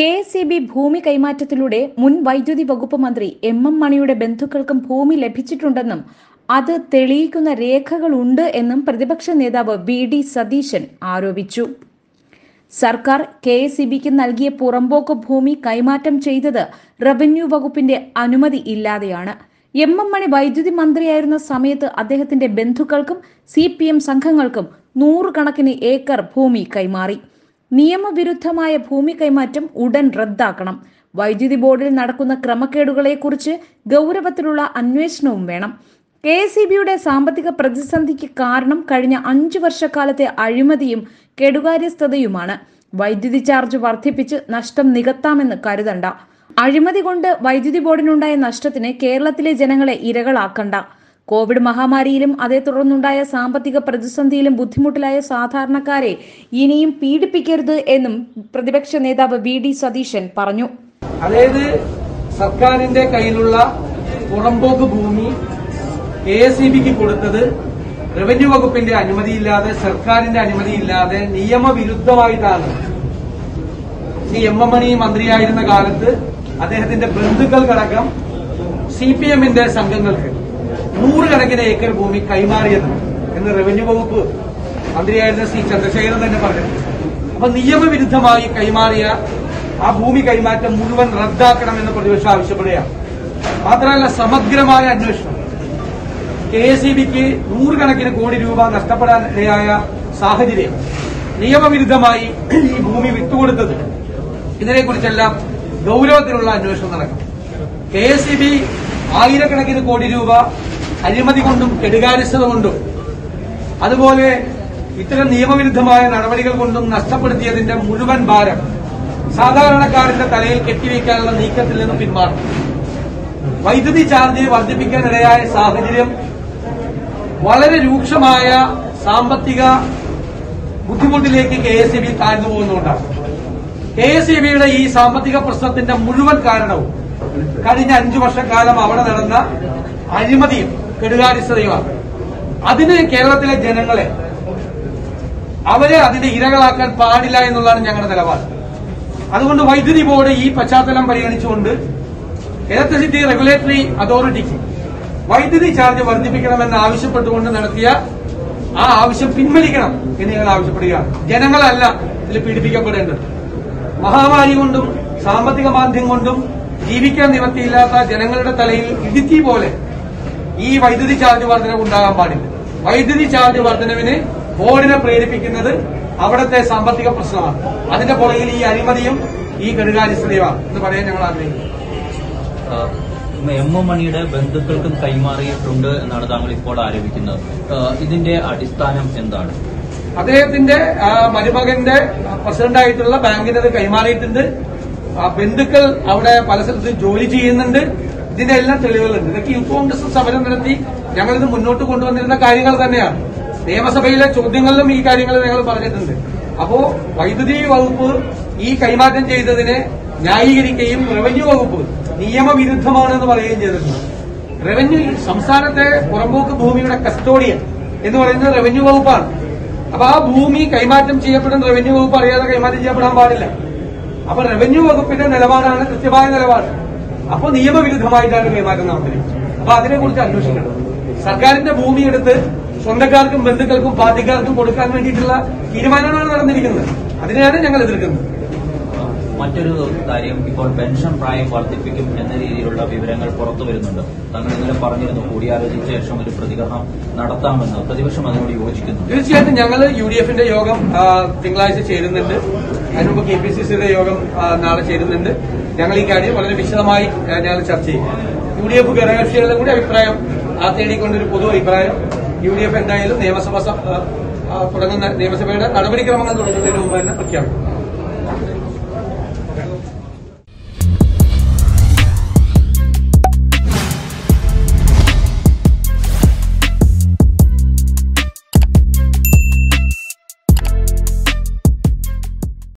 K S E B ഭൂമി കൈമാറ്റത്തിലൂടെ മുൻ വൈദ്യുതി വകുപ്പ് മന്ത്രി എം എം മണിയുടെ ബന്ധുക്കൾക്കും ഭൂമി ലഭിച്ചിട്ടുണ്ടെന്നും അത് തെളിയിക്കുന്ന രേഖകളുണ്ട് എന്നും പ്രതിപക്ഷ നേതാവ് വി ഡി സതീശൻ ആരോപിച്ചു സർക്കാർ കെ എസ് ഇ ബിക്ക് നൽകിയ പുറമ്പോക്ക് ഭൂമി കൈമാറ്റം ചെയ്തത് റവന്യൂ വകുപ്പിന്റെ അനുമതി ഇല്ലാതെയാണ് എം എം മണി വൈദ്യുതി മന്ത്രിയായിരുന്ന സമയത്ത് അദ്ദേഹത്തിന്റെ ബന്ധുക്കൾക്കും സി പി എം സംഘങ്ങൾക്കും നൂറുകണക്കിന് ഏക്കർ ഭൂമി കൈമാറി നിയമവിരുദ്ധമായ ഭൂമി കൈമാറ്റം ഉടൻ റദ്ദാക്കണം വൈദ്യുതി ബോർഡിൽ നടക്കുന്ന ക്രമക്കേടുകളെക്കുറിച്ച് ഗൗരവത്തിലുള്ള അന്വേഷണവും വേണം കെ എസ് ഇ ബിയുടെ സാമ്പത്തിക പ്രതിസന്ധിക്ക് കാരണം കഴിഞ്ഞ അഞ്ചു വർഷക്കാലത്തെ അഴിമതിയും കെടുകാര്യസ്ഥതയുമാണ് വൈദ്യുതി ചാർജ് വർദ്ധിപ്പിച്ച് നഷ്ടം നികത്താമെന്ന് കരുതണ്ട അഴിമതി കൊണ്ട് വൈദ്യുതി ബോർഡിനുണ്ടായ നഷ്ടത്തിന് കേരളത്തിലെ ജനങ്ങളെ ഇരകളാക്കണ്ട കോവിഡ് മഹാമാരിയിലും അതേ തുടർന്നുണ്ടായ സാമ്പത്തിക പ്രതിസന്ധിയിലും ബുദ്ധിമുട്ടിലായ സാധാരണക്കാരെ ഇനിയും പീഡിപ്പിക്കരുത് എന്നും പ്രതിപക്ഷ നേതാവ് വി ഡി സതീശൻ പറഞ്ഞു അതായത് സർക്കാരിന്റെ കയ്യിലുള്ള പുറമ്പോക്ക് ഭൂമി കെ എസ് ഇ ബിക്ക് കൊടുത്തത് റവന്യൂ വകുപ്പിന്റെ അനുമതിയില്ലാതെ സർക്കാരിന്റെ അനുമതിയില്ലാതെ നിയമവിരുദ്ധമായിട്ടാണ് ശ്രീ എം എം മണി മന്ത്രിയായിരുന്ന കാലത്ത് അദ്ദേഹത്തിന്റെ ബന്ധുക്കൾക്കടക്കം സി പി എമ്മിന്റെ സംഘങ്ങൾക്ക് നൂറുകണക്കിന് ഏക്കർ ഭൂമി കൈമാറിയത് എന്ന് റവന്യൂ വകുപ്പ് മന്ത്രിയായിരുന്ന ശ്രീ ചന്ദ്രശേഖരൻ തന്നെ പറഞ്ഞു അപ്പൊ നിയമവിരുദ്ധമായി കൈമാറിയ ആ ഭൂമി കൈമാറ്റം മുഴുവൻ റദ്ദാക്കണമെന്ന് പ്രതിപക്ഷം ആവശ്യപ്പെടുകയാണ് മാത്രമല്ല സമഗ്രമായ അന്വേഷണം കെ എസ് ഇ ബിക്ക് നൂറുകണക്കിന് കോടി രൂപ നഷ്ടപ്പെടാൻ ഇടയായ സാഹചര്യം നിയമവിരുദ്ധമായി ഈ ഭൂമി വിട്ടുകൊടുത്തത് ഇതിനെക്കുറിച്ചെല്ലാം ഗൌരവത്തിലുള്ള അന്വേഷണം നടക്കും കെ എസ് ഇ ബി ആയിരക്കണക്കിന് കോടി രൂപ അഴിമതി കൊണ്ടും കെടുകാര്യസ്ഥത കൊണ്ടും അതുപോലെ ഇത്തരം നിയമവിരുദ്ധമായ നടപടികൾ കൊണ്ടും നഷ്ടപ്പെടുത്തിയതിന്റെ മുഴുവൻ ഭാരം സാധാരണക്കാരന്റെ തലയിൽ കെട്ടിവയ്ക്കാനുള്ള നീക്കത്തിൽ നിന്ന് പിന്മാറും വൈദ്യുതി ചാർജ് വർദ്ധിപ്പിക്കാനിടയായ സാഹചര്യം വളരെ രൂക്ഷമായ സാമ്പത്തിക ബുദ്ധിമുട്ടിലേക്ക് കെ എസ് ഇ ബി താഴ്ന്നു പോകുന്നുണ്ടാണ് കെ എസ് ഇ ബിയുടെ ഈ സാമ്പത്തിക പ്രശ്നത്തിന്റെ മുഴുവൻ കാരണവും കഴിഞ്ഞ അഞ്ചു വർഷക്കാലം അവിടെ നടന്ന അഴിമതിയും കെടുകാര്യസ്ഥതയുമാണ് അതിന് കേരളത്തിലെ ജനങ്ങളെ അവരെ അതിന്റെ ഇരകളാക്കാൻ പാടില്ല എന്നുള്ളതാണ് ഞങ്ങളുടെ നിലപാട് അതുകൊണ്ട് വൈദ്യുതി ബോർഡ് ഈ പശ്ചാത്തലം പരിഗണിച്ചുകൊണ്ട് ഇലക്ട്രിസിറ്റി റെഗുലേറ്ററി അതോറിറ്റിക്ക് വൈദ്യുതി ചാർജ് വർദ്ധിപ്പിക്കണമെന്ന് ആവശ്യപ്പെട്ടുകൊണ്ട് നടത്തിയ ആ ആവശ്യം പിൻവലിക്കണം എന്ന് ഞങ്ങൾ ആവശ്യപ്പെടുകയാണ് ജനങ്ങളല്ല ഇതിൽ പീഡിപ്പിക്കപ്പെടേണ്ടത് മഹാമാരി കൊണ്ടും സാമ്പത്തിക മാന്ദ്യം കൊണ്ടും ജീവിക്കാൻ നിവൃത്തിയില്ലാത്ത ജനങ്ങളുടെ തലയിൽ ഇടുക്കി പോലെ ഈ വൈദ്യുതി ചാർജ് വർധനവ് ഉണ്ടാകാൻ പാടില്ല വൈദ്യുതി ചാർജ് വർധനവിന് ബോർഡിനെ പ്രേരിപ്പിക്കുന്നത് അവിടുത്തെ സാമ്പത്തിക പ്രശ്നമാണ് അതിന്റെ പുറകിൽ ഈ അഴിമതിയും ഈ കെടുകാര്യസ്ഥതയുമാണ് എന്ന് പറയാൻ ഞങ്ങൾ ആഗ്രഹിക്കുന്നു ആഹ് എം എം മണിയുടെ ബന്ധുക്കൾക്കും കൈമാറിയിട്ടുണ്ട് എന്നാണ് താങ്കൾ ഇപ്പോൾ ആരോപിക്കുന്നത് ആഹ് ഇതിന്റെ അടിസ്ഥാനം എന്താണ് അദ്ദേഹത്തിന്റെ ആ, മരുമകന്റെ പ്രസിഡന്റായിട്ടുള്ള ബാങ്കിന് അത് കൈമാറിയിട്ടുണ്ട് ആ, ബന്ധുക്കൾ അവിടെ പല സ്ഥലത്തും ജോലി ചെയ്യുന്നുണ്ട് ഇതിന്റെ എല്ലാം തെളിവുകളുണ്ട് ഇതൊക്കെ യൂത്ത് കോൺഗ്രസ് സമരം നടത്തി ഞങ്ങളിത് മുന്നോട്ട് കൊണ്ടുവന്നിരുന്ന കാര്യങ്ങൾ തന്നെയാണ് നിയമസഭയിലെ ചോദ്യങ്ങളിലും ഈ കാര്യങ്ങൾ ഞങ്ങൾ പറഞ്ഞിട്ടുണ്ട് അപ്പോ വൈദ്യുതി വകുപ്പ് ഈ കൈമാറ്റം ചെയ്തതിനെ ന്യായീകരിക്കുകയും റവന്യൂ വകുപ്പ് നിയമവിരുദ്ധമാണെന്ന് പറയുകയും ചെയ്തിട്ടുണ്ട് റവന്യൂ സംസ്ഥാനത്തെ പുറമ്പോക്ക് ഭൂമിയുടെ കസ്റ്റോഡിയൻ എന്ന് പറയുന്നത് റവന്യൂ വകുപ്പാണ് അപ്പൊ ആ ഭൂമി കൈമാറ്റം ചെയ്യപ്പെടുന്ന റവന്യൂ വകുപ്പ് അറിയാതെ കൈമാറ്റം ചെയ്യപ്പെടാൻ പാടില്ല അപ്പൊ റവന്യൂ വകുപ്പിന്റെ നിലപാടാണ് കൃത്യമായ നിലപാട് അപ്പൊ നിയമവിരുദ്ധമായിട്ടാണ് കൈമാറ്റം നടന്നിരിക്കുന്നത് അപ്പൊ അതിനെക്കുറിച്ച് അന്വേഷിക്കണം സർക്കാരിന്റെ ഭൂമി എടുത്ത് സ്വന്തക്കാർക്കും ബന്ധുക്കൾക്കും പാർട്ടിക്കാർക്കും കൊടുക്കാൻ വേണ്ടിയിട്ടുള്ള തീരുമാനമാണ് നടന്നിരിക്കുന്നത് അതിനെയാണ് ഞങ്ങൾ എതിർക്കുന്നത് മറ്റൊരു കാര്യം ഇപ്പോൾ പെൻഷൻ പ്രായം വർദ്ധിപ്പിക്കും എന്ന രീതിയിലുള്ള വിവരങ്ങൾ പുറത്തു വരുന്നുണ്ട് താങ്കൾ ഇന്നലെ പറഞ്ഞിരുന്നു കൂടിയാലോചിച്ച ശേഷം ഒരു പ്രതികരണം നടത്താമെന്ന് പ്രതിപക്ഷം അതിനോട് യോജിക്കുന്നു തീർച്ചയായിട്ടും ഞങ്ങൾ യു ഡി എഫിന്റെ യോഗം ആ, തിങ്കളാഴ്ച ചേരുന്നുണ്ട് അതിനുമുമ്പ് കെ പി സി സിയുടെ യോഗം ആ, നാളെ ചേരുന്നുണ്ട് ഞങ്ങൾ ഈ കാര്യം വളരെ വിശദമായി ആ, ഞങ്ങൾ ചർച്ച ചെയ്യും യു ഡി എഫ് ഘടകകക്ഷികളുടെ കൂടി അഭിപ്രായം ആ തേടിക്കൊണ്ടൊരു പൊതു അഭിപ്രായം യു ഡി എഫ് എന്തായാലും നിയമസഭ സ- ആ, ആ, തുടങ്ങുന്ന നിയമസഭയുടെ നടപടിക്രമങ്ങൾ തുടങ്ങുന്നതിന് മുമ്പ് തന്നെ പ്രഖ്യാപിക്കും